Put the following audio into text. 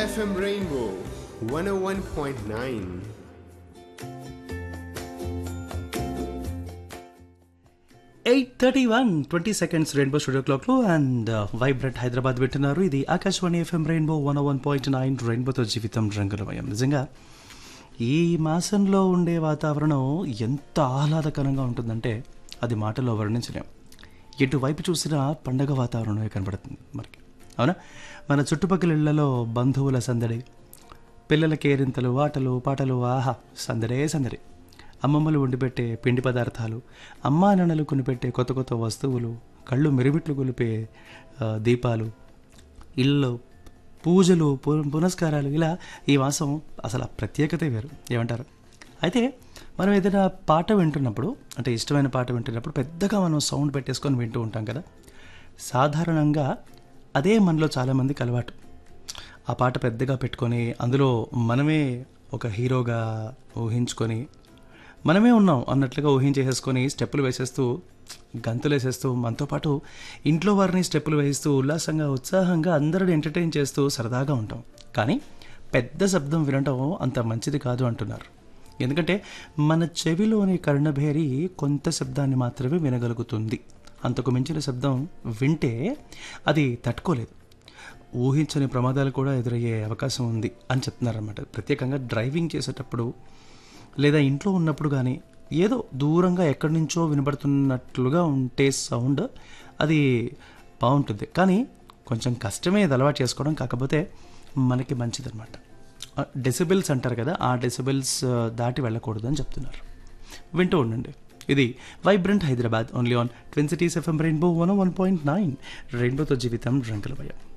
FM Rainbow 101.9. Eight thirty one twenty seconds Rainbow studio క్లాక్లో and vibrant Hyderabad వింటున్నారు ఇది Akashvani FM Rainbow one one point nine రెయిన్బోతో జీవితం రంగులమయం నిజంగా ఈ మాసంలో ఉండే వాతావరణం ఎంత ఆహ్లాదకరంగా ఉంటుందంటే అది మాటలో వర్ణించలేం ఎటువైపు చూసినా పండగ వాతావరణమే కనబడుతుంది మనకి అవునా మన చుట్టుపక్కల ఇళ్లలో బంధువుల సందడి పిల్లల కేరింతలు ఆటలు పాటలు ఆహా సందడే సందడి అమ్మమ్మలు వండిపెట్టే పిండి పదార్థాలు అమ్మా నాన్నలు కొనిపెట్టే కొత్త కొత్త వస్తువులు కళ్ళు మిరుమిట్లు గొలిపే ఆ, దీపాలు ఇళ్ళు పూజలు పు- పునస్కారాలు ఇలా ఈ మాసం అసలు ఆ ప్రత్యేకతే వేరు ఏమంటారు అయితే మనం ఏదైనా పాట వింటున్నప్పుడు అంటే ఇష్టమైన పాట వింటున్నప్పుడు పెద్దగా మనం సౌండ్ పెట్టేసుకొని వింటూ ఉంటాం కదా సాధారణంగా అదే మనలో చాలామందికి అలవాటు ఆ పాట పెద్దగా పెట్టుకొని అందులో మనమే ఒక హీరోగా ఊహించుకొని మనమే ఉన్నాం అన్నట్లుగా ఊహించేసేసుకొని స్టెప్పులు వేసేస్తూ గంతులు వేసేస్తూ మనతో పాటు ఇంట్లో వారిని స్టెప్పులు వేస్తూ ఉల్లాసంగా ఉత్సాహంగా అందరిని ఎంటర్టైన్ చేస్తూ సరదాగా ఉంటాం కానీ పెద్ద శబ్దం వినటం అంత మంచిది కాదు అంటున్నారు ఎందుకంటే మన చెవిలోని కర్ణభేరి కొంత శబ్దాన్ని మాత్రమే వినగలుగుతుంది అంతకు మించిన శబ్దం వింటే అది తట్టుకోలేదు ఊహించని ప్రమాదాలు కూడా ఎదురయ్యే అవకాశం ఉంది అని చెప్తున్నారన్నమాట ప్రత్యేకంగా డ్రైవింగ్ చేసేటప్పుడు లేదా ఇంట్లో ఉన్నప్పుడు కానీ ఏదో దూరంగా ఎక్కడి నుంచో వినబడుతున్నట్లుగా ఉంటే సౌండ్ అది బాగుంటుంది కానీ కొంచెం కష్టమే ఇది అలవాటు చేసుకోవడం కాకపోతే మనకి మంచిదన్నమాట డెసిబెల్స్ అంటారు కదా ఆ డెసిబెల్స్ దాటి వెళ్ళకూడదు అని చెప్తున్నారు వింటూ ఉండండి ఇది vibrant Hyderabad only on twin cities FM Rainbow one one point nine రెయిన్బోతో జీవితం రంగులమయం